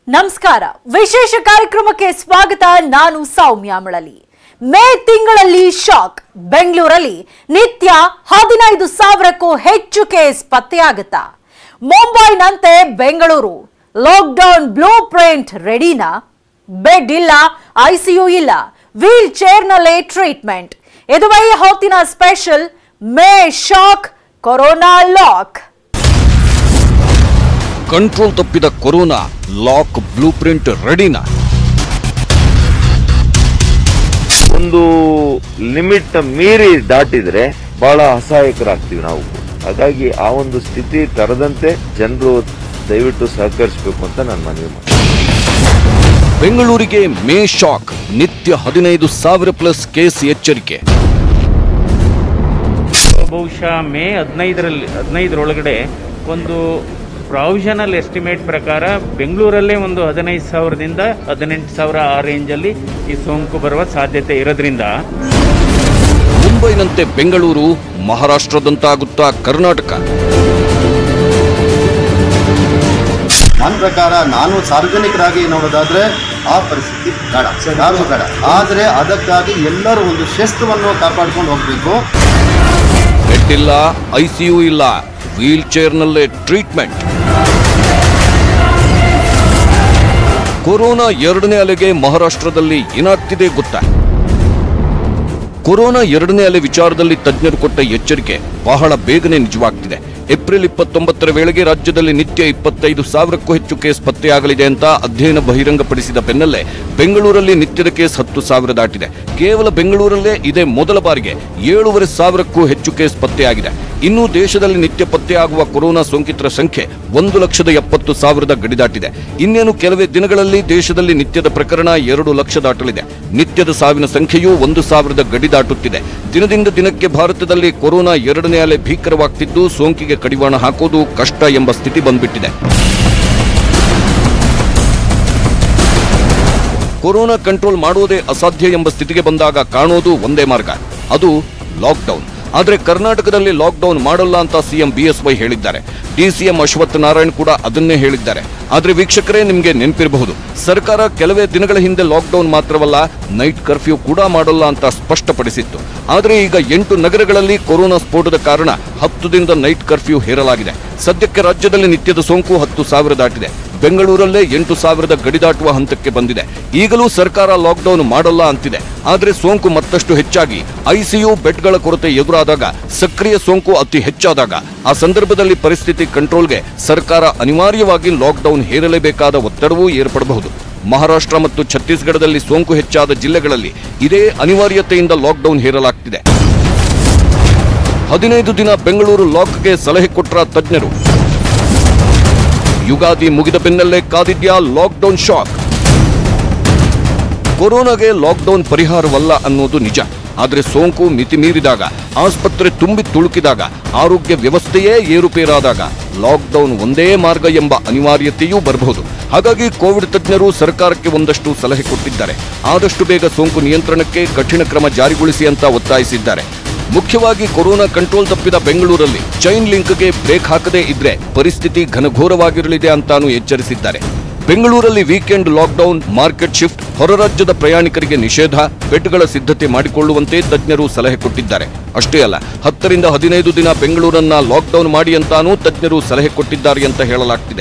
ನಮಸ್ಕಾರ ವಿಶೇಷ ಕಾರ್ಯಕ್ರಮಕ್ಕೆ ಸ್ವಾಗತ ನಾನು ಸೌಮ್ಯ ಮಳಲಿ ಮೇ ತಿಂಗಳಲ್ಲಿ ಶಾಕ್ ಬೆಂಗಳೂರಲ್ಲಿ ನಿತ್ಯ ಹದಿನೈದು ಸಾವಿರಕ್ಕೂ ಹೆಚ್ಚು ಕೇಸ್ ಪತ್ತೆಯಾಗುತ್ತಾ ಮುಂಬೈನಂತೆ ಬೆಂಗಳೂರು ಲಾಕ್ಡೌನ್ ಬ್ಲೂ ಪ್ರಿಂಟ್ ರೆಡಿನಾ ಬೆಡ್ ಇಲ್ಲ ಐಸಿಯು ಇಲ್ಲ ವೀಲ್ ಚೇರ್ನಲ್ಲೇ ಟ್ರೀಟ್ಮೆಂಟ್ ಇದುವೇ ಈ ಹೊತ್ತಿನ special May shock corona lock control ತಪ್ಪಿದ ಕೊರೋನಾ ಲಾಕ್ ಬ್ಲೂ ಪ್ರಿಂಟ್ ರೆಡಿನಾ ಒಂದು ಲಿಮಿಟ್ ಮೀರಿ ದಾಟಿದ್ರೆ ಬಹಳ ಅಸಹಾಯಕರಾಗ್ತೀವಿ ನಾವು ಹಾಗಾಗಿ ಆ ಒಂದು ಸ್ಥಿತಿ ತರದಂತೆ ಜನರು ದಯವಿಟ್ಟು ಸಹಕರಿಸಬೇಕು ಅಂತ ನಾನು ಮನವಿ ಮಾಡ್ತೀನಿ ಬೆಂಗಳೂರಿಗೆ ಮೇ ಶಾಕ್ ನಿತ್ಯ ಹದಿನೈದು ಸಾವಿರ ಪ್ಲಸ್ ಕೇಸ್ ಎಚ್ಚರಿಕೆ ಬಹುಶಃ ಮೇ ಹದಿನೈದರಲ್ಲಿ ಹದಿನೈದರೊಳಗಡೆ ಒಂದು ಪ್ರಾವಿಷನಲ್ ಎಸ್ಟಿಮೇಟ್ ಪ್ರಕಾರ ಬೆಂಗಳೂರಲ್ಲೇ ಒಂದು ಹದಿನೈದು ಸಾವಿರದಿಂದ ಹದಿನೆಂಟು ಸಾವಿರ ಆ ರೇಂಜಲ್ಲಿ ಈ ಸೋಂಕು ಬರುವ ಸಾಧ್ಯತೆ ಇರೋದ್ರಿಂದ ಮುಂಬೈನಂತೆ ಬೆಂಗಳೂರು ಮಹಾರಾಷ್ಟ್ರದಂತಾಗುತ್ತಾ ಕರ್ನಾಟಕ ನನ್ನ ಪ್ರಕಾರ ನಾನು ಸಾರ್ವಜನಿಕರಾಗಿ ನೋಡೋದಾದ್ರೆ ಆ ಪರಿಸ್ಥಿತಿ ಬೇಡ ಯಾರು ಬೇಡ ಆದರೆ ಅದಕ್ಕಾಗಿ ಎಲ್ಲರೂ ಒಂದು ಶಿಸ್ತುವನ್ನು ಕಾಪಾಡ್ಕೊಂಡು ಹೋಗಬೇಕು ಬೆಡ್ ಇಲ್ಲ ಐಸಿಯು ಇಲ್ಲ ವೀಲ್ ಚೇರ್ನಲ್ಲೇ ಟ್ರೀಟ್ಮೆಂಟ್ ಕೊರೋನಾ ಎರಡನೇ ಅಲೆಗೆ ಮಹಾರಾಷ್ಟ್ರದಲ್ಲಿ ಏನಾಗ್ತಿದೆ ಗೊತ್ತಾ ಕೊರೋನಾ ಎರಡನೇ ಅಲೆ ವಿಚಾರದಲ್ಲಿ ತಜ್ಞರು ಕೊಟ್ಟ ಎಚ್ಚರಿಕೆ ಬಹಳ ಬೇಗನೆ ನಿಜವಾಗ್ತಿದೆ ಏಪ್ರಿಲ್ ಇಪ್ಪತ್ತೊಂಬತ್ತರ ವೇಳೆಗೆ ರಾಜ್ಯದಲ್ಲಿ ನಿತ್ಯ ಇಪ್ಪತ್ತೈದು ಸಾವಿರಕ್ಕೂ ಹೆಚ್ಚು ಕೇಸ್ ಪತ್ತೆಯಾಗಲಿದೆ ಅಂತ ಅಧ್ಯಯನ ಬಹಿರಂಗಪಡಿಸಿದ ಬೆನ್ನಲ್ಲೇ ಬೆಂಗಳೂರಲ್ಲಿ ನಿತ್ಯದ ಕೇಸ್ ಹತ್ತು ಸಾವಿರ ದಾಟಿದೆ ಕೇವಲ ಬೆಂಗಳೂರಲ್ಲೇ ಇದೇ ಮೊದಲ ಬಾರಿಗೆ ಏಳೂವರೆ ಸಾವಿರಕ್ಕೂ ಹೆಚ್ಚು ಕೇಸ್ ಪತ್ತೆಯಾಗಿದೆ ಇನ್ನು ದೇಶದಲ್ಲಿ ನಿತ್ಯ ಪತ್ತೆಯಾಗುವ ಕೊರೋನಾ ಸೋಂಕಿತರ ಸಂಖ್ಯೆ ಒಂದು ಲಕ್ಷದ ಎಪ್ಪತ್ತು ಸಾವಿರದ ಗಡಿ ದಾಟಿದೆ ಇನ್ನೇನು ಕೆಲವೇ ದಿನಗಳಲ್ಲಿ ದೇಶದಲ್ಲಿ ನಿತ್ಯದ ಪ್ರಕರಣ ಎರಡು ಲಕ್ಷ ದಾಟಲಿದೆ ನಿತ್ಯದ ಸಾವಿನ ಸಂಖ್ಯೆಯೂ ಒಂದು ಸಾವಿರದ ಗಡಿ ದಾಟುತ್ತಿದೆ ದಿನದಿಂದ ದಿನಕ್ಕೆ ಭಾರತದಲ್ಲಿ ಕೊರೋನಾ ಎರಡನೇ ಅಲೆ ಭೀಕರವಾಗ್ತಿದ್ದು ಸೋಂಕಿಗೆ ಕಡಿವಾಣ ಹಾಕೋದು ಕಷ್ಟ ಎಂಬ ಸ್ಥಿತಿ ಬಂದ್ಬಿಟ್ಟಿದೆ ಕೊರೋನಾ ಕಂಟ್ರೋಲ್ ಮಾಡುವುದೇ ಅಸಾಧ್ಯ ಎಂಬ ಸ್ಥಿತಿಗೆ ಬಂದಾಗ ಕಾಣೋದು ಒಂದೇ ಮಾರ್ಗ ಅದು ಲಾಕ್ಡೌನ್ ಆದರೆ ಕರ್ನಾಟಕದಲ್ಲಿ ಲಾಕ್ಡೌನ್ ಮಾಡಲ್ಲ ಅಂತ ಸಿಎಂ ಬಿಎಸ್ವೈ ಹೇಳಿದ್ದಾರೆ ಡಿಸಿಎಂ ಅಶ್ವಥ್ ನಾರಾಯಣ್ ಕೂಡ ಅದನ್ನೇ ಹೇಳಿದ್ದಾರೆ ಆದ್ರೆ ವೀಕ್ಷಕರೇ ನಿಮಗೆ ನೆನಪಿರಬಹುದು ಸರ್ಕಾರ ಕೆಲವೇ ದಿನಗಳ ಹಿಂದೆ ಲಾಕ್ಡೌನ್ ಮಾತ್ರವಲ್ಲ ನೈಟ್ ಕರ್ಫ್ಯೂ ಕೂಡ ಮಾಡಲ್ಲ ಅಂತ ಸ್ಪಷ್ಟಪಡಿಸಿತ್ತು ಆದರೆ ಈಗ ಎಂಟು ನಗರಗಳಲ್ಲಿ ಕೊರೋನಾ ಸ್ಫೋಟದ ಕಾರಣ ಹತ್ತು ದಿನದ ನೈಟ್ ಕರ್ಫ್ಯೂ ಹೇರಲಾಗಿದೆ ಸದ್ಯಕ್ಕೆ ರಾಜ್ಯದಲ್ಲಿ ನಿತ್ಯದ ಸೋಂಕು ಹತ್ತು ಸಾವಿರ ದಾಟಿದೆ ಬೆಂಗಳೂರಲ್ಲೇ ಎಂಟು ಸಾವಿರದ ಗಡಿ ದಾಟುವ ಹಂತಕ್ಕೆ ಬಂದಿದೆ ಈಗಲೂ ಸರ್ಕಾರ ಲಾಕ್ಡೌನ್ ಮಾಡಲ್ಲ ಅಂತಿದೆ ಆದರೆ ಸೋಂಕು ಮತ್ತಷ್ಟು ಹೆಚ್ಚಾಗಿ ಐಸಿಯು ಬೆಡ್ಗಳ ಕೊರತೆ ಎದುರಾದಾಗ ಸಕ್ರಿಯ ಸೋಂಕು ಅತಿ ಹೆಚ್ಚಾದಾಗ ಆ ಸಂದರ್ಭದಲ್ಲಿ ಪರಿಸ್ಥಿತಿ ಕಂಟ್ರೋಲ್ಗೆ ಸರ್ಕಾರ ಅನಿವಾರ್ಯವಾಗಿ ಲಾಕ್ಡೌನ್ ಹೇರಲೇಬೇಕಾದ ಒತ್ತಡವೂ ಏರ್ಪಡಬಹುದು ಮಹಾರಾಷ್ಟ್ರ ಮತ್ತು ಛತ್ತೀಸ್ಗಢದಲ್ಲಿ ಸೋಂಕು ಹೆಚ್ಚಾದ ಜಿಲ್ಲೆಗಳಲ್ಲಿ ಇದೇ ಅನಿವಾರ್ಯತೆಯಿಂದ ಲಾಕ್ಡೌನ್ ಹೇರಲಾಗ್ತಿದೆ ಹದಿನೈದು ದಿನ ಬೆಂಗಳೂರು ಲಾಕ್ಗೆ ಸಲಹೆ ಕೊಟ್ರ ತಜ್ಞರು ಯುಗಾದಿ ಮುಗಿದ ಬೆನ್ನಲ್ಲೇ ಕಾದಿದ್ಯಾ ಲಾಕ್ಡೌನ್ ಶಾಕ್ ಕೊರೋನಾಗೆ ಲಾಕ್ಡೌನ್ ಪರಿಹಾರವಲ್ಲ ಅನ್ನೋದು ನಿಜ ಆದರೆ ಸೋಂಕು ಮಿತಿ ಮೀರಿದಾಗ ಆಸ್ಪತ್ರೆ ತುಂಬಿ ತುಳುಕಿದಾಗ ಆರೋಗ್ಯ ವ್ಯವಸ್ಥೆಯೇ ಏರುಪೇರಾದಾಗ ಲಾಕ್ಡೌನ್ ಒಂದೇ ಮಾರ್ಗ ಎಂಬ ಅನಿವಾರ್ಯತೆಯೂ ಬರಬಹುದು ಹಾಗಾಗಿ ಕೋವಿಡ್ ತಜ್ಞರು ಸರ್ಕಾರಕ್ಕೆ ಒಂದಷ್ಟು ಸಲಹೆ ಕೊಟ್ಟಿದ್ದಾರೆ ಆದಷ್ಟು ಬೇಗ ಸೋಂಕು ನಿಯಂತ್ರಣಕ್ಕೆ ಕಠಿಣ ಕ್ರಮ ಜಾರಿಗೊಳಿಸಿ ಅಂತ ಒತ್ತಾಯಿಸಿದ್ದಾರೆ ಮುಖ್ಯವಾಗಿ ಕೊರೋನಾ ಕಂಟ್ರೋಲ್ ತಪ್ಪಿದ ಬೆಂಗಳೂರಲ್ಲಿ ಚೈನ್ ಲಿಂಕ್ಗೆ ಬ್ರೇಕ್ ಹಾಕದೇ ಇದ್ರೆ ಪರಿಸ್ಥಿತಿ ಘನಘೋರವಾಗಿರಲಿದೆ ಅಂತಾನು ಎಚ್ಚರಿಸಿದ್ದಾರೆ ಬೆಂಗಳೂರಲ್ಲಿ ವೀಕೆಂಡ್ ಲಾಕ್ಡೌನ್ ಮಾರ್ಕೆಟ್ ಶಿಫ್ಟ್ ಹೊರ ರಾಜ್ಯದ ಪ್ರಯಾಣಿಕರಿಗೆ ನಿಷೇಧ ಬೆಡ್ಗಳ ಸಿದ್ಧತೆ ಮಾಡಿಕೊಳ್ಳುವಂತೆ ತಜ್ಞರು ಸಲಹೆ ಕೊಟ್ಟಿದ್ದಾರೆ ಅಷ್ಟೇ ಅಲ್ಲ ಹತ್ತರಿಂದ ಹದಿನೈದು ದಿನ ಬೆಂಗಳೂರನ್ನ ಲಾಕ್ಡೌನ್ ಮಾಡಿ ಅಂತಾನೂ ತಜ್ಞರು ಸಲಹೆ ಕೊಟ್ಟಿದ್ದಾರೆ ಅಂತ ಹೇಳಲಾಗ್ತಿದೆ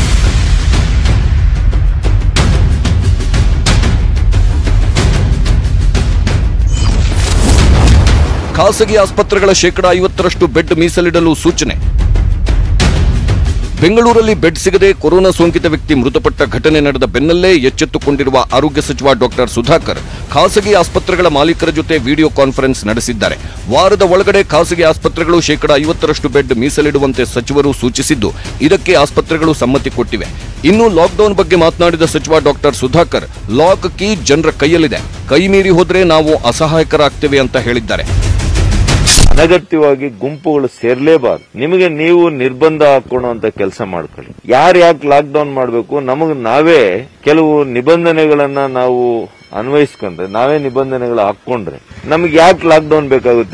ಖಾಸಗಿ ಆಸ್ಪತ್ರೆಗಳ ಶೇಕಡಾ ಐವತ್ತರಷ್ಟು ಬೆಡ್ ಮೀಸಲಿಡಲು ಸೂಚನೆ ಬೆಂಗಳೂರಲ್ಲಿ ಬೆಡ್ ಸಿಗದೆ ಕೊರೋನಾ ಸೋಂಕಿತ ವ್ಯಕ್ತಿ ಮೃತಪಟ್ಟ ಘಟನೆ ನಡೆದ ಬೆನ್ನಲ್ಲೇ ಎಚ್ಚೆತ್ತುಕೊಂಡಿರುವ ಆರೋಗ್ಯ ಸಚಿವ ಡಾಕ್ಟರ್ ಸುಧಾಕರ್ ಖಾಸಗಿ ಆಸ್ಪತ್ರೆಗಳ ಮಾಲೀಕರ ಜೊತೆ ವಿಡಿಯೋ ಕಾನ್ಫರೆನ್ಸ್ ನಡೆಸಿದ್ದಾರೆ ವಾರದ ಒಳಗಡೆ ಖಾಸಗಿ ಆಸ್ಪತ್ರೆಗಳು ಶೇಕಡಾ ಐವತ್ತರಷ್ಟು ಬೆಡ್ ಮೀಸಲಿಡುವಂತೆ ಸಚಿವರು ಸೂಚಿಸಿದ್ದು ಇದಕ್ಕೆ ಆಸ್ಪತ್ರೆಗಳು ಸಮ್ಮತಿ ಕೊಟ್ಟಿವೆ ಇನ್ನು ಲಾಕ್ಡೌನ್ ಬಗ್ಗೆ ಮಾತನಾಡಿದ ಸಚಿವ ಡಾಕ್ಟರ್ ಸುಧಾಕರ್ ಲಾಕ್ ಕೀ ಜನರ ಕೈಯಲ್ಲಿದೆ ಕೈ ಮೀರಿ ಹೋದ್ರೆ ನಾವು ಅಸಹಾಯಕರಾಗ್ತೇವೆ ಅಂತ ಹೇಳಿದ್ದಾರೆ ಅನಗತ್ಯವಾಗಿ ಗುಂಪುಗಳು ಸೇರ್ಲೇಬಾರ್ದು ನಿಮಗೆ ನೀವು ನಿರ್ಬಂಧ ಹಾಕೊಳ್ಳುವಂತ ಕೆಲಸ ಮಾಡ್ಕೊಳ್ಳಿ ಯಾರು ಯಾಕೆ ಲಾಕ್ ಡೌನ್ ಮಾಡಬೇಕು ನಮಗ್ ನಾವೇ ಕೆಲವು ನಿಬಂಧನೆಗಳನ್ನ ನಾವು ಅನ್ವಯಿಸ್ಕೊಂಡ್ರೆ ನಾವೇ ನಿಬಂಧನೆಗಳು ಹಾಕೊಂಡ್ರೆ ನಮ್ಗೆ ಯಾಕೆ ಲಾಕ್ ಡೌನ್ ಬೇಕಾಗುತ್ತೆ ಹೇಳಿ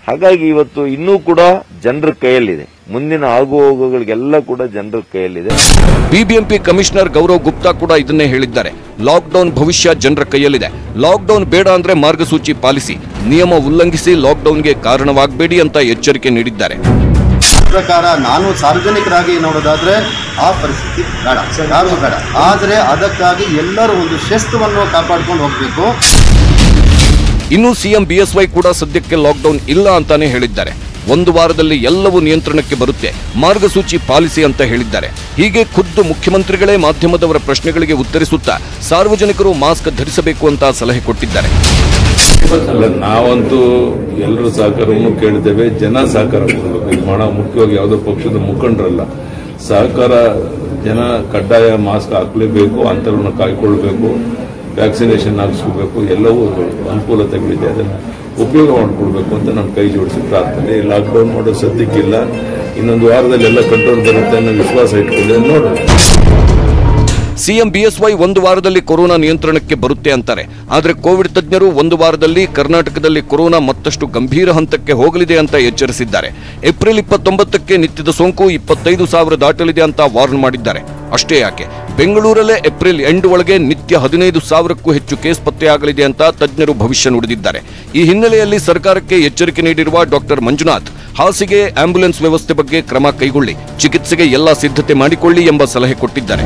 ಹಾಗಾಗಿ ಇವತ್ತು ಇನ್ನೂ ಕೂಡ ಜನರ ಕೈಯಲ್ಲಿದೆ ಮುಂದಿನ ಆಗು ಹೋಗುಗಳಿಗೆಲ್ಲ ಕೂಡ ಜನರ ಕೈಯಲ್ಲಿದೆ ಬಿಬಿಎಂಪಿ ಕಮಿಷನರ್ ಗೌರವ್ ಗುಪ್ತಾ ಕೂಡ ಇದನ್ನೇ ಹೇಳಿದ್ದಾರೆ ಲಾಕ್ಡೌನ್ ಭವಿಷ್ಯ ಜನರ ಕೈಯಲ್ಲಿದೆ ಲಾಕ್ಡೌನ್ ಬೇಡ ಅಂದ್ರೆ ಮಾರ್ಗಸೂಚಿ ಪಾಲಿಸಿ ನಿಯಮ ಉಲ್ಲಂಘಿಸಿ ಲಾಕ್ಡೌನ್ಗೆ ಕಾರಣವಾಗಬೇಡಿ ಅಂತ ಎಚ್ಚರಿಕೆ ನೀಡಿದ್ದಾರೆ ಪ್ರಕಾರ ನಾನು ಸಾರ್ವಜನಿಕರಾಗಿ ನೋಡೋದಾದ್ರೆ ಆ ಪರಿಸ್ಥಿತಿ ಬೇಡ ಯಾರಿಗೂ ಬೇಡ ಆದರೆ ಅದಕ್ಕಾಗಿ ಎಲ್ಲರೂ ಒಂದು ಶಿಸ್ತುವನ್ನು ಕಾಪಾಡ್ಕೊಂಡು ಹೋಗಬೇಕು ಇನ್ನು ಸಿಎಂ ಬಿಎಸ್ವೈ ಕೂಡ ಸದ್ಯಕ್ಕೆ ಲಾಕ್ಡೌನ್ ಇಲ್ಲ ಅಂತಾನೆ ಹೇಳಿದ್ದಾರೆ ಒಂದು ವಾರದಲ್ಲಿ ಎಲ್ಲವೂ ನಿಯಂತ್ರಣಕ್ಕೆ ಬರುತ್ತೆ ಮಾರ್ಗಸೂಚಿ ಪಾಲಿಸಿ ಅಂತ ಹೇಳಿದ್ದಾರೆ ಹೀಗೆ ಖುದ್ದು ಮುಖ್ಯಮಂತ್ರಿಗಳೇ ಮಾಧ್ಯಮದವರ ಪ್ರಶ್ನೆಗಳಿಗೆ ಉತ್ತರಿಸುತ್ತಾ ಸಾರ್ವಜನಿಕರು ಮಾಸ್ಕ್ ಧರಿಸಬೇಕು ಅಂತ ಸಲಹೆ ಕೊಟ್ಟಿದ್ದಾರೆ ಅಲ್ಲ ನಾವಂತೂ ಎಲ್ಲರ ಸಹಕಾರವನ್ನು ಕೇಳಿದ್ದೇವೆ ಜನ ಸಹಕಾರ ಕೊಡಬೇಕು ಇದು ಮಾಡೋ ಮುಖ್ಯವಾಗಿ ಯಾವುದೋ ಪಕ್ಷದ ಮುಖಂಡರಲ್ಲ ಸಹಕಾರ ಜನ ಕಡ್ಡಾಯ ಮಾಸ್ಕ್ ಹಾಕ್ಲೇಬೇಕು ಅಂತರವನ್ನು ಕಾಯ್ಕೊಳ್ಬೇಕು ವ್ಯಾಕ್ಸಿನೇಷನ್ ಹಾಕಿಸ್ಕೋಬೇಕು ಎಲ್ಲವೂ ಅನುಕೂಲತೆಗಳಿದೆ ಅದನ್ನು ಉಪಯೋಗ ಮಾಡಿಕೊಳ್ಬೇಕು ಅಂತ ನಮ್ಮ ಕೈ ಜೋಡಿಸಿ ಪ್ರಾರ್ಥನೆ ಲಾಕ್ಡೌನ್ ಮಾಡೋ ಸದ್ಯಕ್ಕಿಲ್ಲ ಇನ್ನೊಂದು ವಾರದಲ್ಲಿ ಎಲ್ಲ ಕಂಟ್ರೋಲ್ ಬರುತ್ತೆ ಅನ್ನೋ ವಿಶ್ವಾಸ ಇಟ್ಕೊಂಡು ನೋಡೋಣ ಸಿಎಂ ಬಿಎಸ್ವೈ ಒಂದು ವಾರದಲ್ಲಿ ಕೊರೋನಾ ನಿಯಂತ್ರಣಕ್ಕೆ ಬರುತ್ತೆ ಅಂತಾರೆ ಆದರೆ ಕೋವಿಡ್ ತಜ್ಞರು ಒಂದು ವಾರದಲ್ಲಿ ಕರ್ನಾಟಕದಲ್ಲಿ ಕೊರೋನಾ ಮತ್ತಷ್ಟು ಗಂಭೀರ ಹಂತಕ್ಕೆ ಹೋಗಲಿದೆ ಅಂತ ಎಚ್ಚರಿಸಿದ್ದಾರೆ ಏಪ್ರಿಲ್ ಇಪ್ಪತ್ತೊಂಬತ್ತಕ್ಕೆ ನಿತ್ಯದ ಸೋಂಕು ಇಪ್ಪತ್ತೈದು ಸಾವಿರ ದಾಟಲಿದೆ ಅಂತ ವಾರ್ನ್ ಮಾಡಿದ್ದಾರೆ ಅಷ್ಟೇ ಯಾಕೆ ಬೆಂಗಳೂರಲ್ಲೇ ಏಪ್ರಿಲ್ ಎಂಡ್ ಒಳಗೆ ನಿತ್ಯ ಹದಿನೈದು ಸಾವಿರಕ್ಕೂ ಹೆಚ್ಚು ಕೇಸ್ ಪತ್ತೆಯಾಗಲಿದೆ ಅಂತ ತಜ್ಞರು ಭವಿಷ್ಯ ನುಡಿದಿದ್ದಾರೆ ಈ ಹಿನ್ನೆಲೆಯಲ್ಲಿ ಸರ್ಕಾರಕ್ಕೆ ಎಚ್ಚರಿಕೆ ನೀಡಿರುವ ಡಾಕ್ಟರ್ ಮಂಜುನಾಥ್ ಹಾಸಿಗೆ ಆಂಬ್ಯುಲೆನ್ಸ್ ವ್ಯವಸ್ಥೆ ಬಗ್ಗೆ ಕ್ರಮ ಕೈಗೊಳ್ಳಿ ಚಿಕಿತ್ಸೆಗೆ ಎಲ್ಲಾ ಸಿದ್ಧತೆ ಮಾಡಿಕೊಳ್ಳಿ ಎಂಬ ಸಲಹೆ ಕೊಟ್ಟಿದ್ದಾರೆ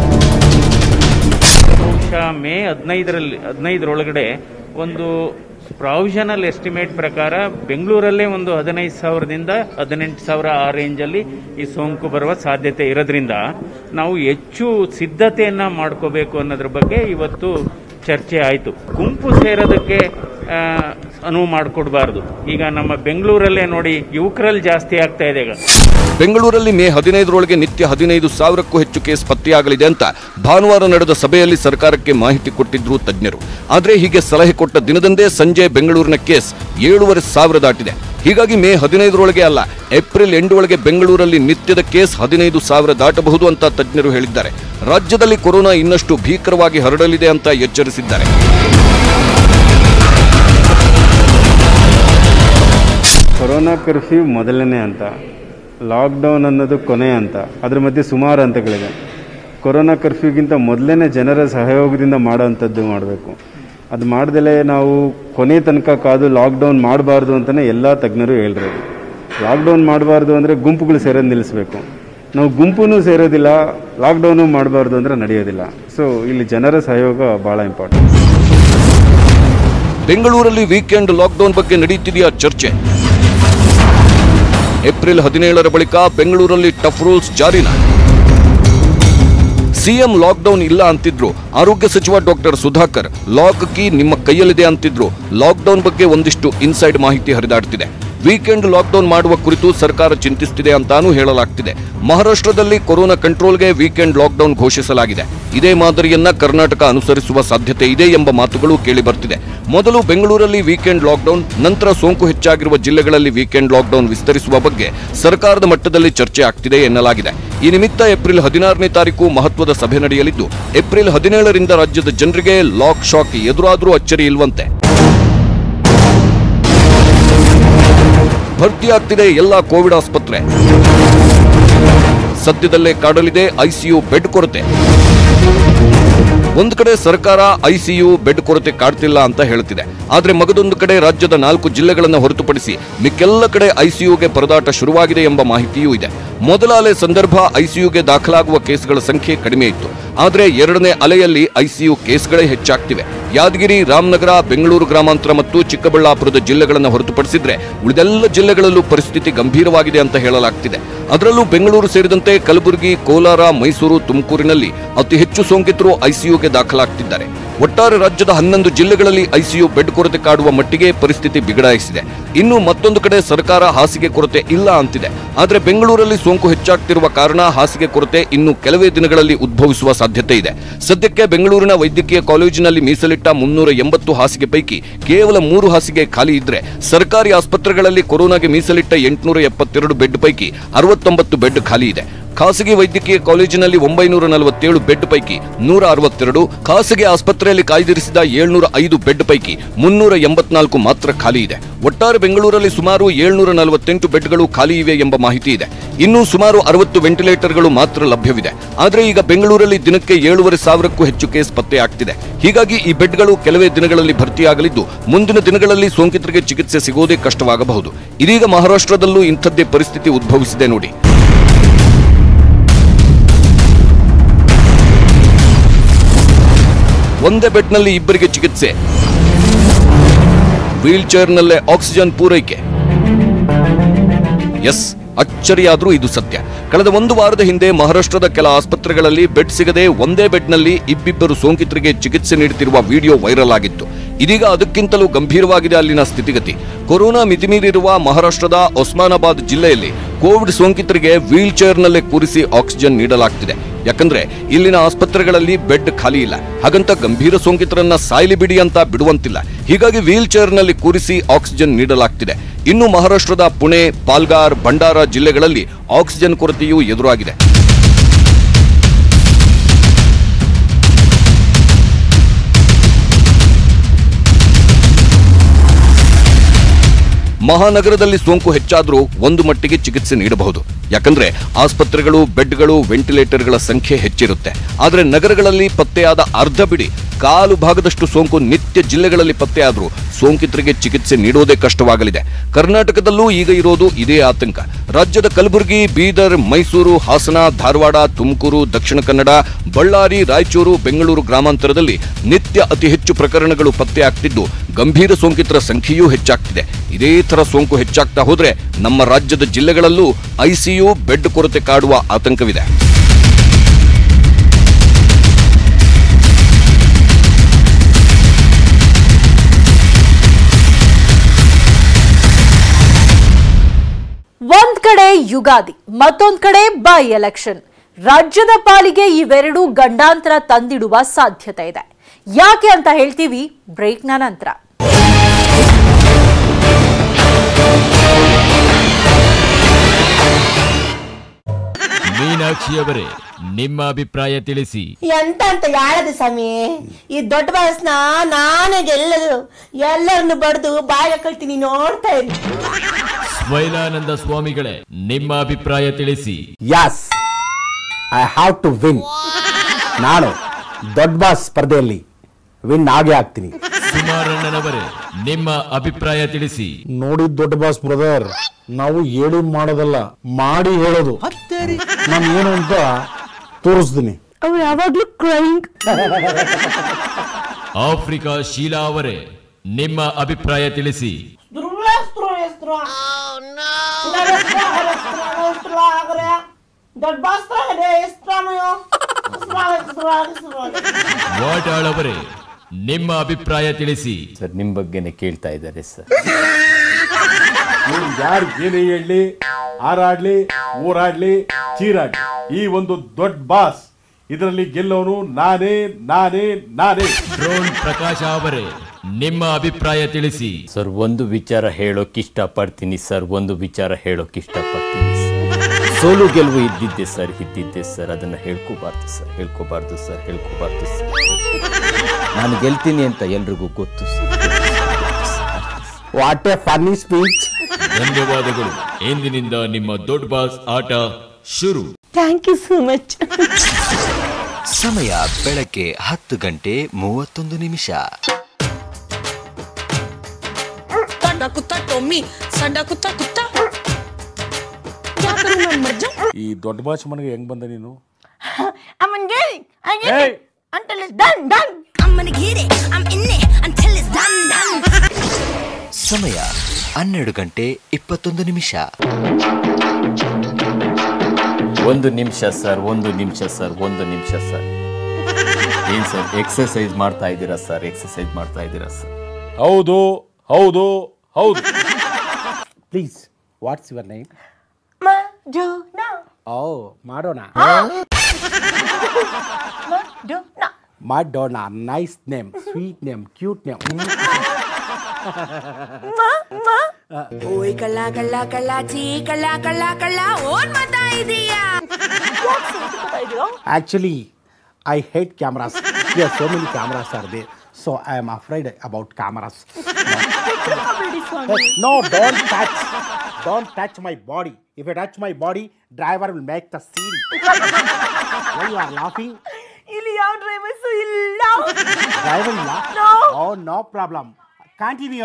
ಬಹುಶಃ ಮೇ ಹದಿನೈದರಲ್ಲಿ ಹದಿನೈದರೊಳಗಡೆ ಒಂದು ಪ್ರಾವಿಷನಲ್ ಎಸ್ಟಿಮೇಟ್ ಪ್ರಕಾರ ಬೆಂಗಳೂರಲ್ಲೇ ಒಂದು ಹದಿನೈದು ಸಾವಿರದಿಂದ ಹದಿನೆಂಟು ಸಾವಿರ ಆ ರೇಂಜಲ್ಲಿ ಈ ಸೋಂಕು ಬರುವ ಸಾಧ್ಯತೆ ಇರೋದ್ರಿಂದ ನಾವು ಹೆಚ್ಚು ಸಿದ್ಧತೆಯನ್ನ ಮಾಡ್ಕೋಬೇಕು ಅನ್ನೋದ್ರ ಬಗ್ಗೆ ಇವತ್ತು ಚರ್ಚೆ ಆಯಿತು ಗುಂಪು ಸೇರೋದಕ್ಕೆ ಆ, ಅನುವು ಮಾಡಿಕೊಡ್ಬಾರ್ದು ಈಗ ನಮ್ಮ ಬೆಂಗಳೂರಲ್ಲೇ ನೋಡಿ ಯುವಕರಲ್ಲಿ ಜಾಸ್ತಿ ಆಗ್ತಾ ಇದೆ ಈಗ ಬೆಂಗಳೂರಲ್ಲಿ ಮೇ ಹದಿನೈದರೊಳಗೆ ನಿತ್ಯ ಹದಿನೈದು ಸಾವಿರಕ್ಕೂ ಹೆಚ್ಚು ಕೇಸ್ ಪತ್ತೆಯಾಗಲಿದೆ ಅಂತ ಭಾನುವಾರ ನಡೆದ ಸಭೆಯಲ್ಲಿ ಸರ್ಕಾರಕ್ಕೆ ಮಾಹಿತಿ ಕೊಟ್ಟಿದ್ರು ತಜ್ಞರು ಆದರೆ ಹೀಗೆ ಸಲಹೆ ಕೊಟ್ಟ ದಿನದಂದೇ ಸಂಜೆ ಬೆಂಗಳೂರಿನ ಕೇಸ್ ಏಳೂವರೆ ಸಾವಿರ ದಾಟಿದೆ ಹೀಗಾಗಿ ಮೇ ಹದಿನೈದರೊಳಗೆ ಅಲ್ಲ ಏಪ್ರಿಲ್ ಎಂಡ್ ಒಳಗೆ ಬೆಂಗಳೂರಲ್ಲಿ ನಿತ್ಯದ ಕೇಸ್ ಹದಿನೈದು ಸಾವಿರ ದಾಟಬಹುದು ಅಂತ ತಜ್ಞರು ಹೇಳಿದ್ದಾರೆ ರಾಜ್ಯದಲ್ಲಿ ಕೊರೋನಾ ಇನ್ನಷ್ಟು ಭೀಕರವಾಗಿ ಹರಡಲಿದೆ ಅಂತ ಎಚ್ಚರಿಸಿದ್ದಾರೆ ಕೊರೋನಾ ಕರ್ಫ್ಯೂ ಮೊದಲನೇ ಅಂತ ಲಾಕ್ಡೌನ್ ಅನ್ನೋದು ಕೊನೆ ಅಂತ ಅದ್ರ ಮಧ್ಯೆ ಸುಮಾರು ಹಂತಗಳಿದೆ ಕೊರೋನಾ ಕರ್ಫ್ಯೂಗಿಂತ ಮೊದಲನೇ ಜನರ ಸಹಯೋಗದಿಂದ ಮಾಡೋವಂಥದ್ದು ಮಾಡಬೇಕು ಅದು ಮಾಡ್ದಲೇ ನಾವು ಕೊನೆ ತನಕ ಕಾದು ಲಾಕ್ಡೌನ್ ಮಾಡಬಾರ್ದು ಅಂತಲೇ ಎಲ್ಲ ತಜ್ಞರು ಹೇಳಿರೋದು ಲಾಕ್ಡೌನ್ ಮಾಡಬಾರ್ದು ಅಂದರೆ ಗುಂಪುಗಳು ಸೇರೋದು ನಿಲ್ಲಿಸಬೇಕು ನಾವು ಗುಂಪು ಸೇರೋದಿಲ್ಲ ಲಾಕ್ಡೌನು ಮಾಡಬಾರ್ದು ಅಂದರೆ ನಡೆಯೋದಿಲ್ಲ ಸೊ ಇಲ್ಲಿ ಜನರ ಸಹಯೋಗ ಭಾಳ ಇಂಪಾರ್ಟೆಂಟ್ ಬೆಂಗಳೂರಲ್ಲಿ ವೀಕೆಂಡ್ ಲಾಕ್ಡೌನ್ ಬಗ್ಗೆ ನಡೆಯುತ್ತಿದೆಯಾ ಚರ್ಚೆ ಏಪ್ರಿಲ್ ಹದಿನೇಳರ ಬಳಿಕ ಬೆಂಗಳೂರಲ್ಲಿ ಟಫ್ ರೂಲ್ಸ್ ಜಾರಿನ ಸಿಎಂ ಲಾಕ್ಡೌನ್ ಇಲ್ಲ ಅಂತಿದ್ರು ಆರೋಗ್ಯ ಸಚಿವ ಡಾಕ್ಟರ್ ಸುಧಾಕರ್ ಲಾಕ್ ಕೀ ನಿಮ್ಮ ಕೈಯಲ್ಲಿದೆ ಅಂತಿದ್ರು ಲಾಕ್ಡೌನ್ ಬಗ್ಗೆ ಒಂದಿಷ್ಟು ಇನ್ಸೈಡ್ ಮಾಹಿತಿ ಹರಿದಾಡ್ತಿದೆ ವೀಕೆಂಡ್ ಲಾಕ್ಡೌನ್ ಮಾಡುವ ಕುರಿತು ಸರ್ಕಾರ ಚಿಂತಿಸುತ್ತಿದೆ ಅಂತಾನೂ ಹೇಳಲಾಗ್ತಿದೆ ಮಹಾರಾಷ್ಟ್ರದಲ್ಲಿ ಕೊರೋನಾ ಕಂಟ್ರೋಲ್ಗೆ ವೀಕೆಂಡ್ ಲಾಕ್ಡೌನ್ ಘೋಷಿಸಲಾಗಿದೆ ಇದೇ ಮಾದರಿಯನ್ನ ಕರ್ನಾಟಕ ಅನುಸರಿಸುವ ಸಾಧ್ಯತೆ ಇದೆ ಎಂಬ ಮಾತುಗಳು ಕೇಳಿಬರ್ತಿದೆ ಮೊದಲು ಬೆಂಗಳೂರಲ್ಲಿ ವೀಕೆಂಡ್ ಲಾಕ್ಡೌನ್ ನಂತರ ಸೋಂಕು ಹೆಚ್ಚಾಗಿರುವ ಜಿಲ್ಲೆಗಳಲ್ಲಿ ವೀಕೆಂಡ್ ಲಾಕ್ಡೌನ್ ವಿಸ್ತರಿಸುವ ಬಗ್ಗೆ ಸರ್ಕಾರದ ಮಟ್ಟದಲ್ಲಿ ಚರ್ಚೆ ಆಗ್ತಿದೆ ಎನ್ನಲಾಗಿದೆ ಈ ನಿಮಿತ್ತ ಏಪ್ರಿಲ್ ಹದಿನಾರನೇ ತಾರೀಕು ಮಹತ್ವದ ಸಭೆ ನಡೆಯಲಿದ್ದು ಏಪ್ರಿಲ್ ಹದಿನೇಳರಿಂದ ರಾಜ್ಯದ ಜನರಿಗೆ ಲಾಕ್ ಶಾಕ್ ಎದುರಾದರೂ ಅಚ್ಚರಿ ಇಲ್ವಂತೆ ಭರ್ತಿಯಾಗ್ತಿದೆ ಎಲ್ಲ ಕೋವಿಡ್ ಆಸ್ಪತ್ರೆ ಸದ್ಯದಲ್ಲೇ ಕಾಡಲಿದೆ ಐಸಿಯು ಬೆಡ್ ಕೊರತೆ ಒಂದು ಕಡೆ ಸರ್ಕಾರ ಐಸಿಯು ಬೆಡ್ ಕೊರತೆ ಕಾಡ್ತಿಲ್ಲ ಅಂತ ಹೇಳ್ತಿದೆ ಆದ್ರೆ ಮಗದೊಂದು ಕಡೆ ರಾಜ್ಯದ ನಾಲ್ಕು ಜಿಲ್ಲೆಗಳನ್ನು ಹೊರತುಪಡಿಸಿ ಮಿಕ್ಕೆಲ್ಲ ಕಡೆ ಐಸಿಯುಗೆ ಪರದಾಟ ಶುರುವಾಗಿದೆ ಎಂಬ ಮಾಹಿತಿಯೂ ಇದೆ ಮೊದಲ ಅಲೆ ಸಂದರ್ಭ ಐಸಿಯುಗೆ ದಾಖಲಾಗುವ ಕೇಸ್ಗಳ ಸಂಖ್ಯೆ ಕಡಿಮೆ ಇತ್ತು ಆದರೆ ಎರಡನೇ ಅಲೆಯಲ್ಲಿ ಐಸಿಯು ಕೇಸ್ಗಳೇ ಹೆಚ್ಚಾಗ್ತಿವೆ ಯಾದಗಿರಿ ರಾಮನಗರ ಬೆಂಗಳೂರು ಗ್ರಾಮಾಂತರ ಮತ್ತು ಚಿಕ್ಕಬಳ್ಳಾಪುರದ ಜಿಲ್ಲೆಗಳನ್ನು ಹೊರತುಪಡಿಸಿದ್ರೆ ಉಳಿದೆಲ್ಲ ಜಿಲ್ಲೆಗಳಲ್ಲೂ ಪರಿಸ್ಥಿತಿ ಗಂಭೀರವಾಗಿದೆ ಅಂತ ಹೇಳಲಾಗ್ತಿದೆ ಅದರಲ್ಲೂ ಬೆಂಗಳೂರು ಸೇರಿದಂತೆ ಕಲಬುರಗಿ ಕೋಲಾರ ಮೈಸೂರು ತುಮಕೂರಿನಲ್ಲಿ ಅತಿ ಹೆಚ್ಚು ಸೋಂಕಿತರು ಐಸಿಯುಗೆ ದಾಖಲಾಗ್ತಿದ್ದಾರೆ ಒಟ್ಟಾರೆ ರಾಜ್ಯದ ಹನ್ನೊಂದು ಜಿಲ್ಲೆಗಳಲ್ಲಿ ಐಸಿಯು ಬೆಡ್ ಕೊರತೆ ಕಾಡುವ ಮಟ್ಟಿಗೆ ಪರಿಸ್ಥಿತಿ ಬಿಗಡಾಯಿಸಿದೆ ಇನ್ನು ಮತ್ತೊಂದು ಕಡೆ ಸರ್ಕಾರ ಹಾಸಿಗೆ ಕೊರತೆ ಇಲ್ಲ ಅಂತಿದೆ ಆದರೆ ಬೆಂಗಳೂರಲ್ಲಿ ಸೋಂಕು ಹೆಚ್ಚಾಗ್ತಿರುವ ಕಾರಣ ಹಾಸಿಗೆ ಕೊರತೆ ಇನ್ನು ಕೆಲವೇ ದಿನಗಳಲ್ಲಿ ಉದ್ಭವಿಸುವ ಸಾಧ್ಯತೆ ಇದೆ ಸದ್ಯಕ್ಕೆ ಬೆಂಗಳೂರಿನ ವೈದ್ಯಕೀಯ ಕಾಲೇಜಿನಲ್ಲಿ ಮೀಸಲಿಟ್ಟ ಮುನ್ನೂರ ಎಂಬತ್ತು ಹಾಸಿಗೆ ಪೈಕಿ ಕೇವಲ ಮೂರು ಹಾಸಿಗೆ ಖಾಲಿ ಇದ್ರೆ ಸರ್ಕಾರಿ ಆಸ್ಪತ್ರೆಗಳಲ್ಲಿ ಕೊರೋನಾಗೆ ಮೀಸಲಿಟ್ಟ ಎಂಟುನೂರ ಎಪ್ಪತ್ತೆರಡು ಬೆಡ್ ಪೈಕಿ ಅರವತ್ತೊಂಬತ್ತು ಬೆಡ್ ಖಾಲಿ ಇದೆ ಖಾಸಗಿ ವೈದ್ಯಕೀಯ ಕಾಲೇಜಿನಲ್ಲಿ ಒಂಬೈನೂರ ನಲವತ್ತೇಳು ಬೆಡ್ ಪೈಕಿ ನೂರ ಅರವತ್ತೆರಡು ಖಾಸಗಿ ಆಸ್ಪತ್ರೆಯಲ್ಲಿ ಕಾಯ್ದಿರಿಸಿದ ಏಳ್ನೂರ ಐದು ಬೆಡ್ ಪೈಕಿ ಮುನ್ನೂರ ಎಂಬತ್ನಾಲ್ಕು ಮಾತ್ರ ಖಾಲಿ ಇದೆ ಒಟ್ಟಾರೆ ಬೆಂಗಳೂರಲ್ಲಿ ಸುಮಾರು ಏಳ್ನೂರ ನಲವತ್ತೆಂಟು ಬೆಡ್ಗಳು ಖಾಲಿ ಇವೆ ಎಂಬ ಮಾಹಿತಿ ಇದೆ ಇನ್ನು ಸುಮಾರು ಅರವತ್ತು ವೆಂಟಿಲೇಟರ್ಗಳು ಮಾತ್ರ ಲಭ್ಯವಿದೆ ಆದರೆ ಈಗ ಬೆಂಗಳೂರಲ್ಲಿ ದಿನಕ್ಕೆ ಏಳೂವರೆ ಸಾವಿರಕ್ಕೂ ಹೆಚ್ಚು ಕೇಸ್ ಪತ್ತೆಯಾಗ್ತಿದೆ ಹೀಗಾಗಿ ಈ ಬೆಡ್ಗಳು ಕೆಲವೇ ದಿನಗಳಲ್ಲಿ ಭರ್ತಿಯಾಗಲಿದ್ದು ಮುಂದಿನ ದಿನಗಳಲ್ಲಿ ಸೋಂಕಿತರಿಗೆ ಚಿಕಿತ್ಸೆ ಸಿಗೋದೇ ಕಷ್ಟವಾಗಬಹುದು ಇದೀಗ ಮಹಾರಾಷ್ಟ್ರದಲ್ಲೂ ಇಂಥದ್ದೇ ಪರಿಸ್ಥಿತಿ ಉದ್ಭವಿಸಿದೆ ನೋಡಿ ಒಂದೇ ಬೆಡ್ನಲ್ಲಿ ಇಬ್ಬರಿಗೆ ಚಿಕಿತ್ಸೆ ವೀಲ್ ಚೇರ್ನಲ್ಲೇ ಆಕ್ಸಿಜನ್ ಪೂರೈಕೆ ಎಸ್ ಅಚ್ಚರಿಯಾದ್ರೂ ಇದು ಸತ್ಯ ಕಳೆದ ಒಂದು ವಾರದ ಹಿಂದೆ ಮಹಾರಾಷ್ಟ್ರದ ಕೆಲ ಆಸ್ಪತ್ರೆಗಳಲ್ಲಿ ಬೆಡ್ ಸಿಗದೆ ಒಂದೇ ಬೆಡ್ನಲ್ಲಿ ಇಬ್ಬಿಬ್ಬರು ಸೋಂಕಿತರಿಗೆ ಚಿಕಿತ್ಸೆ ನೀಡುತ್ತಿರುವ ವಿಡಿಯೋ ವೈರಲ್ ಆಗಿತ್ತು ಇದೀಗ ಅದಕ್ಕಿಂತಲೂ ಗಂಭೀರವಾಗಿದೆ ಅಲ್ಲಿನ ಸ್ಥಿತಿಗತಿ ಕೊರೋನಾ ಮಿತಿಮೀರಿರುವ ಮಹಾರಾಷ್ಟ್ರದ ಒಸ್ಮಾನಾಬಾದ್ ಜಿಲ್ಲೆಯಲ್ಲಿ ಕೋವಿಡ್ ಸೋಂಕಿತರಿಗೆ ವೀಲ್ ಚೇರ್ನಲ್ಲೇ ಕೂರಿಸಿ ಆಕ್ಸಿಜನ್ ನೀಡಲಾಗ್ತಿದೆ ಯಾಕಂದ್ರೆ ಇಲ್ಲಿನ ಆಸ್ಪತ್ರೆಗಳಲ್ಲಿ ಬೆಡ್ ಖಾಲಿ ಇಲ್ಲ ಹಾಗಂತ ಗಂಭೀರ ಸೋಂಕಿತರನ್ನ ಸಾಯ್ಲಿ ಬಿಡಿ ಅಂತ ಬಿಡುವಂತಿಲ್ಲ ಹೀಗಾಗಿ ವೀಲ್ ಚೇರ್ನಲ್ಲಿ ಕೂರಿಸಿ ಆಕ್ಸಿಜನ್ ನೀಡಲಾಗ್ತಿದೆ ಇನ್ನು ಮಹಾರಾಷ್ಟ್ರದ ಪುಣೆ ಪಾಲ್ಗಾರ್ ಭಂಡಾರ ಜಿಲ್ಲೆಗಳಲ್ಲಿ ಆಕ್ಸಿಜನ್ ಕೊರತೆಯೂ ಎದುರಾಗಿದೆ ಮಹಾನಗರದಲ್ಲಿ ಸೋಂಕು ಹೆಚ್ಚಾದರೂ ಒಂದು ಮಟ್ಟಿಗೆ ಚಿಕಿತ್ಸೆ ನೀಡಬಹುದು ಯಾಕಂದ್ರೆ ಆಸ್ಪತ್ರೆಗಳು ಬೆಡ್ಗಳು ವೆಂಟಿಲೇಟರ್ಗಳ ಸಂಖ್ಯೆ ಹೆಚ್ಚಿರುತ್ತೆ ಆದರೆ ನಗರಗಳಲ್ಲಿ ಪತ್ತೆಯಾದ ಅರ್ಧ ಬಿಡಿ ಕಾಲು ಭಾಗದಷ್ಟು ಸೋಂಕು ನಿತ್ಯ ಜಿಲ್ಲೆಗಳಲ್ಲಿ ಪತ್ತೆಯಾದರೂ ಸೋಂಕಿತರಿಗೆ ಚಿಕಿತ್ಸೆ ನೀಡೋದೇ ಕಷ್ಟವಾಗಲಿದೆ ಕರ್ನಾಟಕದಲ್ಲೂ ಈಗ ಇರೋದು ಇದೇ ಆತಂಕ ರಾಜ್ಯದ ಕಲಬುರಗಿ ಬೀದರ್ ಮೈಸೂರು ಹಾಸನ ಧಾರವಾಡ ತುಮಕೂರು ದಕ್ಷಿಣ ಕನ್ನಡ ಬಳ್ಳಾರಿ ರಾಯಚೂರು ಬೆಂಗಳೂರು ಗ್ರಾಮಾಂತರದಲ್ಲಿ ನಿತ್ಯ ಅತಿ ಹೆಚ್ಚು ಪ್ರಕರಣಗಳು ಪತ್ತೆಯಾಗ್ತಿದ್ದು ಗಂಭೀರ ಸೋಂಕಿತರ ಸಂಖ್ಯೆಯೂ ಹೆಚ್ಚಾಗ್ತಿದೆ ಇದೇ ತರ ಸೋಂಕು ಹೆಚ್ಚಾಗ್ತಾ ಹೋದ್ರೆ ನಮ್ಮ ರಾಜ್ಯದ ಜಿಲ್ಲೆಗಳಲ್ಲೂ ಐಸಿಯು ಬೆಡ್ ಕೊರತೆ ಕಾಡುವ ಆತಂಕವಿದೆ ಒಂದ್ ಕಡೆ ಯುಗಾದಿ ಮತ್ತೊಂದ್ ಕಡೆ ಬೈ ಎಲೆಕ್ಷನ್ ರಾಜ್ಯದ ಪಾಲಿಗೆ ಇವೆರಡೂ ಗಂಡಾಂತರ ತಂದಿಡುವ ಸಾಧ್ಯತೆ ಇದೆ ಯಾಕೆ ಅಂತ ಹೇಳ್ತೀವಿ ಬ್ರೇಕ್ನ ನಂತರ ಮೀನಾಕ್ಷಿಯವರೇ ನಿಮ್ಮ ಅಭಿಪ್ರಾಯ ತಿಳಿಸಿ ಎಂತ ಅಂತ ಯಾಳದು ಸ್ವಾಮಿ ಈ ದೊಡ್ಡ ಬಸ್ನ ನಾನೇ ಗೆಲ್ಲದು ಎಲ್ಲರನ್ನು ಬಡ್ದು ಬಾಯ ಕಳ್ತೀನಿ ನೋಡ್ತಾ ಇರಿ ಸ್ವೈಲಾನಂದ ಸ್ವಾಮಿಗಳೇ ನಿಮ್ಮ ಅಭಿಪ್ರಾಯ ತಿಳಿಸಿ yes I have to win ನಾನು ದೊಡ್ಡ ಬಾಸ್ ಸ್ಪರ್ಧೆಯಲ್ಲಿ ವಿನ್ ಆಗೇ ಆಗ್ತೀನಿ ಸುಮಾರಣ್ಣನವರೇ ನಿಮ್ಮ ಅಭಿಪ್ರಾಯ ತಿಳಿಸಿ ನೋಡಿ ದೊಡ್ಡ ಬಾಸ್ ಬ್ರದರ್ ನಾವು ಹೇಳಿ ಮಾಡೋದಲ್ಲ ಮಾಡಿ ಹೇಳೋದು ನಾನು ಏನು ಅಂತ ತೋರಿಸ್ತೀನಿ ಅವ್ರು ಯಾವಾಗ್ಲೂ ಕ್ರೈಂಗ್ ಆಫ್ರಿಕಾ ಶೀಲಾ ಅವರೇ ನಿಮ್ಮ ಅಭಿಪ್ರಾಯ ತಿಳಿಸಿ ದೊಡ್ಡ ಬಾಸ್ ವಾಟಾಳ್ ಅವರೇ ನಿಮ್ಮ ಅಭಿಪ್ರಾಯ ತಿಳಿಸಿ ಸರ್ ನಿಮ್ಮ ಬಗ್ಗೆನೇ ಕೇಳ್ತಾ ಇದ್ದಾರೆ ಸರ್ ಯಾರು ಏನೇ ಹೇಳಲಿ ಹಾರಾಡ್ಲಿ ಊರಾಡ್ಲಿ ಚೀರಾಡ್ಲಿ ಈ ಒಂದು ದೊಡ್ಡ ಬಾಸ್ ಇದರಲ್ಲಿ ಗೆಲ್ಲೋನು ನಾನೇ ನಾನೇ ನಾನೇ ಡ್ರೋನ್ ಪ್ರಕಾಶ ಅವರೇ ನಿಮ್ಮ ಅಭಿಪ್ರಾಯ ತಿಳಿಸಿ ಸರ್ ಒಂದು ವಿಚಾರ ಹೇಳೋಕ್ ಇಷ್ಟಪಡ್ತೀನಿ ಸರ್ ಒಂದು ವಿಚಾರ ಹೇಳೋಕ್ ಇಷ್ಟಪಡ್ತೀನಿ ಸರ್. ಸೋಲು ಗೆಲುವು ಇದ್ದಿದ್ದೆ ಸರ್ ಇದ್ದಿದ್ದೆ ಸರ್ ಅದನ್ನ ಹೇಳ್ಕೋಬಾರ್ದು ಸರ್ ಹೇಳ್ಕೋಬಾರ್ದು ಸರ್ ಹೇಳ್ಕೋಬಾರ್ದು ಸರ್ ನಾನು ಗೆಲ್ತೀನಿ ಅಂತ ಎಲ್ರಿಗೂ ಗೊತ್ತು sir what a funny speech ಧನ್ಯವಾದಗಳು ಎಂದಿನಿಂದ ನಿಮ್ಮ ದೊಡ್ಡ ಬಾಸ್ ಆಟ ಶುರು ಥ್ಯಾಂಕ್ ಯು ಸೋ ಮಚ್ ಸಮಯ ಬೆಳಗ್ಗೆ ಹತ್ತು ಗಂಟೆ ಮೂವತ್ತೊಂದು ನಿಮಿಷ ಸಣ್ಣ ಕುತ್ತ ಟೊಮ್ಮಿ ಸಣ್ಣ ಕುತ್ತ ಕುತ್ತ ಈ ದೊಡ್ಡ ಬಾಸ್ ಮನೆಗೆ ಹೆಂಗ್ ಬಂದ ನೀನು ಅಮ್ಮನ್ಗೆ until it's done done I'm gonna get it I'm in it until it's done done ಸಮಯ ಹನ್ನೆರಡು ಗಂಟೆ ಇಪ್ಪತ್ತೊಂದು ನಿಮಿಷ ಒಂದು ನಿಮಿಷ ಸರ್ ಒಂದು ನಿಮಿಷ ಸರ್ ಒಂದು ನಿಮಿಷ ಸರ್ ಏನ್ ಸರ್ ಎಕ್ಸರ್ಸೈಸ್ ಮಾಡ್ತಾ ಇದ್ದೀರಾ ಸರ್ ಎಕ್ಸರ್ಸೈಸ್ ಮಾಡ್ತಾ ಇದ್ದೀರಾ ಸರ್ ಹೌದು ಹೌದು ಹೌದು please what's your name Madonna oh ಮಾಡೋಣ Madonna ಮಾಡೋಣ nice name sweet name cute name ಓಯ್ ಕಳ್ಳ ಕಳ್ಳ ಕಳ್ಳ ಚೀ ಕಳ್ಳ ಕಳ್ಳ ಕಳ್ಳ ಓನ್ ಮಾತಾ ಇದೀಯಾ Actually, I hate cameras. Here, so many cameras are there. So I am afraid about cameras. No, don't touch. Don't touch my body. If you touch my body, driver will make the scene. Why you are laughing? ಇಲ್ಲಿ ಯಾವ drivers ಇಲ್ಲ Driver ಇಲ್ಲ? No. Oh, no problem. Continue.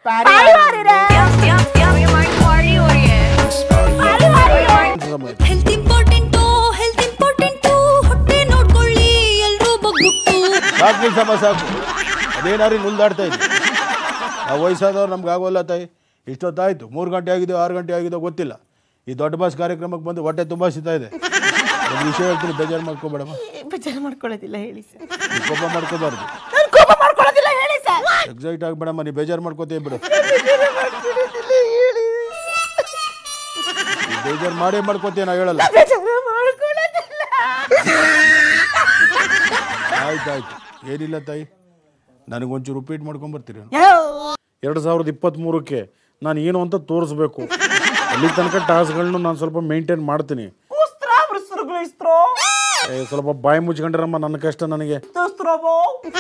Health important health important ಹೊಟ್ಟೆ ನೋಡ್ಕೊಳ್ಳಿ ಎಲ್ರೂ ಬಗ್ಬಿಟ್ಟು ಸಾಕು ನಿಲ್ಸಮ್ಮ ಸಾಕು ಅದೇನಾರು ನುಲ್ದಾಡ್ತಾ ಇದ್ದೆ ಆ ವಯಸ್ಸಾದವ್ರು ನಮ್ಗೆ ಆಗೋಲ್ಲ ತಾಯಿ ಇಷ್ಟೊತ್ತಾಯ್ತು ಮೂರು ಗಂಟೆ ಆಗಿದೆ ಆರು ಗಂಟೆ ಆಗಿದೆ ಗೊತ್ತಿಲ್ಲ ಈ ದೊಡ್ಡ ಬಸ್ ಕಾರ್ಯಕ್ರಮಕ್ಕೆ ಬಂದು ಹೊಟ್ಟೆ ತುಂಬ ಸಿಗ್ತಾ ಇದೆ ಒಂದು ವಿಷಯ ಹೇಳ್ತೀನಿ ಬೇಜಾರು ಮಾಡ್ಕೋಬೇಡಮ್ಮ ಬೇಜಾರು ಮಾಡ್ಕೊಳ್ಳೋದಿಲ್ಲ ಹೇಳಿ ಸರ್ ನೀ ಕೋಪ ಮಾಡ್ಕೋಬಾರ್ದು ನಾನು ಕೋಪ ಮಾಡ್ಕೊಳ್ಳೋದಿಲ್ಲ ಹೇಳಿ ಸರ್ ಎಕ್ಸೈಟ್ ಆಗ್ಬೇಡಮ್ಮ ನೀ ಬೇಜಾರು ಮಾಡ್ಕೋತೀಯ ಬಿಡು ಬೇಜಾರು ಮಾಡ್ಕೊಳ್ಳೋದಿಲ್ಲ ಹೇಳಿ ನೀ ಬೇಜಾರು ಮಾಡೇ ಮಾಡ್ಕೋತೀಯ ನಾ ಹೇಳಲ್ಲ ಬೇಜಾರು ಮಾಡ್ಕೊಳ್ಳೋದಿಲ್ಲ ಆಯ್ತು ಆಯ್ತು ಏನಿಲ್ಲ ತಾಯಿ ನನಗೊಂಚೂರು ರಿಪೀಟ್ ಮಾಡ್ಕೊಂಬರ್ತೀರಿ ಯಾವ ಎರಡು ಸಾವಿರದ ಇಪ್ಪತ್ತ್ಮೂರಕ್ಕೆ ನಾನು ಏನು ಅಂತ ತೋರಿಸ್ಬೇಕು ಅಲ್ಲಿ ತನಕ ಟಾಸ್ಕ್ಗಳನ್ನ ನಾನು ಸ್ವಲ್ಪ ಮೇಂಟೈನ್ ಮಾಡ್ತೀನಿ ಉಸ್ತ್ರ ಬೃಸ್ರುಗಳು ಇಸ್ತ್ರೋ ಏ, ಸ್ವಲ್ಪ ಬಾಯಿ ಮುಚ್ಕೊಂಡ್ರಮ್ಮ ನನ್ನ ಕಷ್ಟ ನನಗೆ Тострово.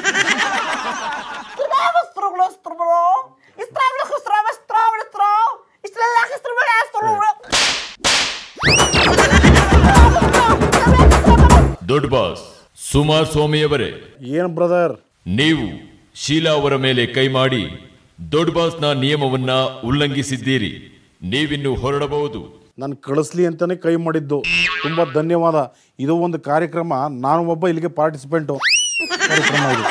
Здраво, строгло, строгло. И стравлю, стравлю, стравлю, стравлю. И стравлю, стравлю, стравлю. ದೊಡ್ಡ ಬಾಸ್ ಸುಮಾ ಸ್ವಾಮಿಯವರೇ ಏನು ಬ್ರದರ್ ನೀವು ಶೀಲಾ ಅವರ ಮೇಲೆ ಕೈ ಮಾಡಿ ದೊಡ್ಡ ಬಾಸ್ನ ನಿಯಮವನ್ನ ಉಲ್ಲಂಘಿಸಿದ್ದೀರಿ ನೀವಿನ್ನು ಹೊರಡಬಹುದು ನಾನು ಕಳಿಸ್ಲಿ ಅಂತಾನೆ ಕೈ ಮಾಡಿದ್ದು ತುಂಬ ಧನ್ಯವಾದ ಇದು ಒಂದು ಕಾರ್ಯಕ್ರಮ ನಾನು ಒಬ್ಬ ಇಲ್ಲಿಗೆ ಪಾರ್ಟಿಸಿಪೆಂಟು ಕಾರ್ಯಕ್ರಮ ಇದು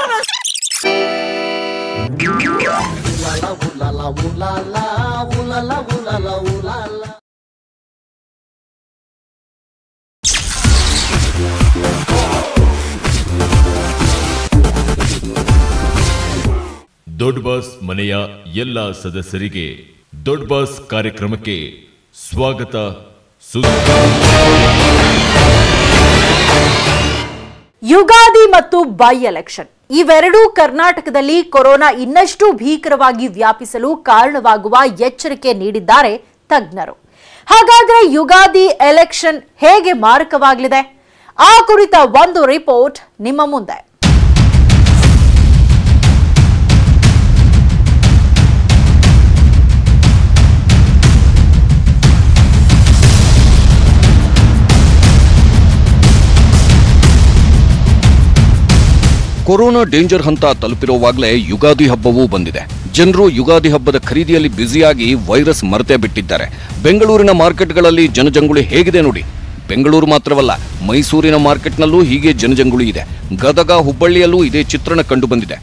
ದೊಡ್ಡ ಬಾಸ್ ಮನೆಯ ಎಲ್ಲ ಸದಸ್ಯರಿಗೆ ದೊಡ್ಡ ಬಾಸ್ ಕಾರ್ಯಕ್ರಮಕ್ಕೆ ಸ್ವಾಗತ ಸುದ್ದಿ ಯುಗಾದಿ ಮತ್ತು ಬೈ ಎಲೆಕ್ಷನ್ ಇವೆರಡೂ ಕರ್ನಾಟಕದಲ್ಲಿ ಕೊರೋನಾ ಇನ್ನಷ್ಟು ಭೀಕರವಾಗಿ ವ್ಯಾಪಿಸಲು ಕಾರಣವಾಗುವ ಎಚ್ಚರಿಕೆ ನೀಡಿದ್ದಾರೆ ತಜ್ಞರು ಹಾಗಾದ್ರೆ ಯುಗಾದಿ ಎಲೆಕ್ಷನ್ ಹೇಗೆ ಮಾರಕವಾಗಲಿದೆ ಆ ಕುರಿತ ಒಂದು ರಿಪೋರ್ಟ್ ನಿಮ್ಮ ಮುಂದೆ ಕೊರೋನಾ ಡೇಂಜರ್ ಹಂತ ತಲುಪಿರುವಾಗಲೇ ಯುಗಾದಿ ಹಬ್ಬವೂ ಬಂದಿದೆ ಜನರು ಯುಗಾದಿ ಹಬ್ಬದ ಖರೀದಿಯಲ್ಲಿ ಬ್ಯುಸಿಯಾಗಿ ವೈರಸ್ ಮರೆತೇ ಬಿಟ್ಟಿದ್ದಾರೆ ಬೆಂಗಳೂರಿನ ಮಾರ್ಕೆಟ್ಗಳಲ್ಲಿ ಜನಜಂಗುಳಿ ಹೇಗಿದೆ ನೋಡಿ ಬೆಂಗಳೂರು ಮಾತ್ರವಲ್ಲ ಮೈಸೂರಿನ ಮಾರ್ಕೆಟ್ನಲ್ಲೂ ಹೀಗೆ ಜನಜಂಗುಳಿ ಇದೆ ಗದಗ ಹುಬ್ಬಳ್ಳಿಯಲ್ಲೂ ಇದೇ ಚಿತ್ರಣ ಕಂಡುಬಂದಿದೆ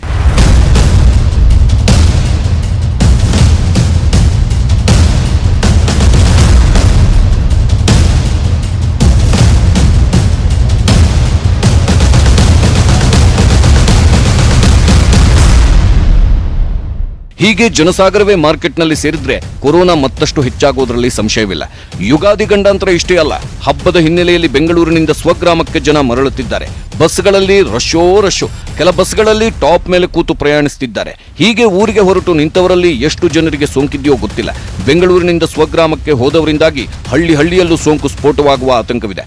ಹೀಗೆ ಜನಸಾಗರವೇ ಮಾರ್ಕೆಟ್ನಲ್ಲಿ ಸೇರಿದ್ರೆ ಕೊರೋನಾ ಮತ್ತಷ್ಟು ಹೆಚ್ಚಾಗೋದ್ರಲ್ಲಿ ಸಂಶಯವಿಲ್ಲ ಯುಗಾದಿ ಗಂಡಾಂತರ ಇಷ್ಟೇ ಅಲ್ಲ ಹಬ್ಬದ ಹಿನ್ನೆಲೆಯಲ್ಲಿ ಬೆಂಗಳೂರಿನಿಂದ ಸ್ವಗ್ರಾಮಕ್ಕೆ ಜನ ಮರಳುತ್ತಿದ್ದಾರೆ ಬಸ್ಗಳಲ್ಲಿ ರಶೋ ರಶು ಕೆಲ ಬಸ್ಗಳಲ್ಲಿ ಟಾಪ್ ಮೇಲೆ ಕೂತು ಪ್ರಯಾಣಿಸುತ್ತಿದ್ದಾರೆ ಹೀಗೆ ಊರಿಗೆ ಹೊರಟು ನಿಂತವರಲ್ಲಿ ಎಷ್ಟು ಜನರಿಗೆ ಸೋಂಕಿದೆಯೋ ಗೊತ್ತಿಲ್ಲ ಬೆಂಗಳೂರಿನಿಂದ ಸ್ವಗ್ರಾಮಕ್ಕೆ ಹೋದವರಿಂದಾಗಿ ಹಳ್ಳಿ ಹಳ್ಳಿಯಲ್ಲೂ ಸೋಂಕು ಸ್ಫೋಟವಾಗುವ ಆತಂಕವಿದೆ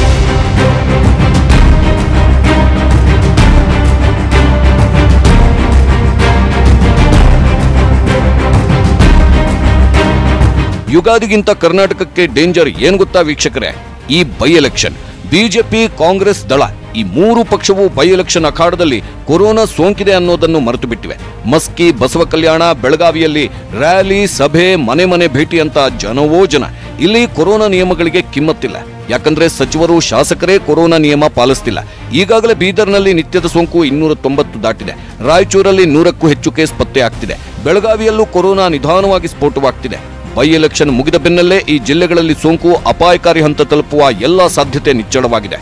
ಯುಗಾದಿಗಿಂತ ಕರ್ನಾಟಕಕ್ಕೆ ಡೇಂಜರ್ ಏನ್ ಗೊತ್ತಾ ವೀಕ್ಷಕರೇ ಈ ಬೈ ಎಲೆಕ್ಷನ್ ಬಿಜೆಪಿ ಕಾಂಗ್ರೆಸ್ ದಳ ಈ ಮೂರು ಪಕ್ಷವು ಬೈ ಎಲೆಕ್ಷನ್ ಅಖಾಡದಲ್ಲಿ ಕೊರೋನಾ ಸೋಂಕಿದೆ ಅನ್ನೋದನ್ನು ಮರೆತು ಬಿಟ್ಟಿವೆ ಮಸ್ಕಿ ಬಸವ ಕಲ್ಯಾಣ ಬೆಳಗಾವಿಯಲ್ಲಿ ರ್ಯಾಲಿ ಸಭೆ ಮನೆ ಮನೆ ಭೇಟಿ ಅಂತ ಜನವೋ ಜನ ಇಲ್ಲಿ ಕೊರೋನಾ ನಿಯಮಗಳಿಗೆ ಕಿಮ್ಮತ್ತಿಲ್ಲ ಯಾಕಂದ್ರೆ ಸಚಿವರು ಶಾಸಕರೇ ಕೊರೋನಾ ನಿಯಮ ಪಾಲಿಸ್ತಿಲ್ಲ ಈಗಾಗಲೇ ಬೀದರ್ನಲ್ಲಿ ನಿತ್ಯದ ಸೋಂಕು ಇನ್ನೂರ ತೊಂಬತ್ತು ದಾಟಿದೆ ರಾಯಚೂರಲ್ಲಿ ನೂರಕ್ಕೂ ಹೆಚ್ಚು ಕೇಸ್ ಪತ್ತೆ ಆಗ್ತಿದೆ ಬೆಳಗಾವಿಯಲ್ಲೂ ಕೊರೋನಾ ನಿಧಾನವಾಗಿ ಸ್ಫೋಟವಾಗ್ತಿದೆ ಬೈ ಎಲೆಕ್ಷನ್ ಮುಗಿದ ಬೆನ್ನಲ್ಲೇ ಈ ಜಿಲ್ಲೆಗಳಲ್ಲಿ ಸೋಂಕು ಅಪಾಯಕಾರಿ ಹಂತ ತಲುಪುವ ಎಲ್ಲಾ ಸಾಧ್ಯತೆ ನಿಚ್ಚಳವಾಗಿದೆ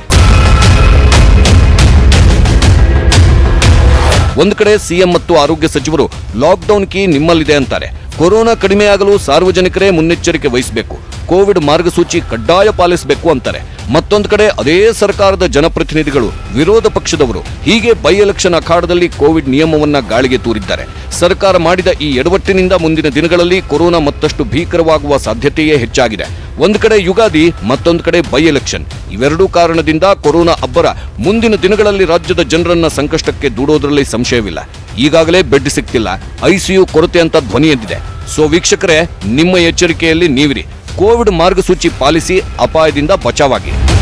ಒಂದು ಕಡೆ ಸಿಎಂ ಮತ್ತು ಆರೋಗ್ಯ ಸಚಿವರು ಲಾಕ್ಡೌನ್ ಕೀ ನಿಮ್ಮಲ್ಲಿದೆ ಅಂತಾರೆ ಕೊರೋನಾ ಕಡಿಮೆಯಾಗಲು ಸಾರ್ವಜನಿಕರೇ ಮುನ್ನೆಚ್ಚರಿಕೆ ವಹಿಸಬೇಕು ಕೋವಿಡ್ ಮಾರ್ಗಸೂಚಿ ಕಡ್ಡಾಯ ಪಾಲಿಸಬೇಕು ಅಂತಾರೆ ಮತ್ತೊಂದು ಕಡೆ ಅದೇ ಸರ್ಕಾರದ ಜನಪ್ರತಿನಿಧಿಗಳು ವಿರೋಧ ಪಕ್ಷದವರು ಹೀಗೆ ಬೈ ಎಲೆಕ್ಷನ್ ಅಖಾಡದಲ್ಲಿ ಕೋವಿಡ್ ನಿಯಮವನ್ನ ಗಾಳಿಗೆ ತೂರಿದ್ದಾರೆ ಸರ್ಕಾರ ಮಾಡಿದ ಈ ಎಡವಟ್ಟಿನಿಂದ ಮುಂದಿನ ದಿನಗಳಲ್ಲಿ ಕೊರೋನಾ ಮತ್ತಷ್ಟು ಭೀಕರವಾಗುವ ಸಾಧ್ಯತೆಯೇ ಹೆಚ್ಚಾಗಿದೆ ಒಂದು ಕಡೆ ಯುಗಾದಿ ಮತ್ತೊಂದು ಕಡೆ ಬೈ ಎಲೆಕ್ಷನ್ ಇವೆರಡೂ ಕಾರಣದಿಂದ ಕೊರೋನಾ ಅಬ್ಬರ ಮುಂದಿನ ದಿನಗಳಲ್ಲಿ ರಾಜ್ಯದ ಜನರನ್ನ ಸಂಕಷ್ಟಕ್ಕೆ ದೂಡೋದ್ರಲ್ಲಿ ಸಂಶಯವಿಲ್ಲ ಈಗಾಗಲೇ ಬೆಡ್ ಸಿಗ್ತಿಲ್ಲ ಐಸಿಯು ಕೊರತೆ ಅಂತ ಧ್ವನಿ ಎದ್ದಿದೆ ಸೊ ವೀಕ್ಷಕರೇ ನಿಮ್ಮ ಎಚ್ಚರಿಕೆಯಲ್ಲಿ ನೀವಿರಿ ಕೋವಿಡ್ ಮಾರ್ಗಸೂಚಿ ಪಾಲಿಸಿ ಅಪಾಯದಿಂದ ಬಚಾವಾಗಿ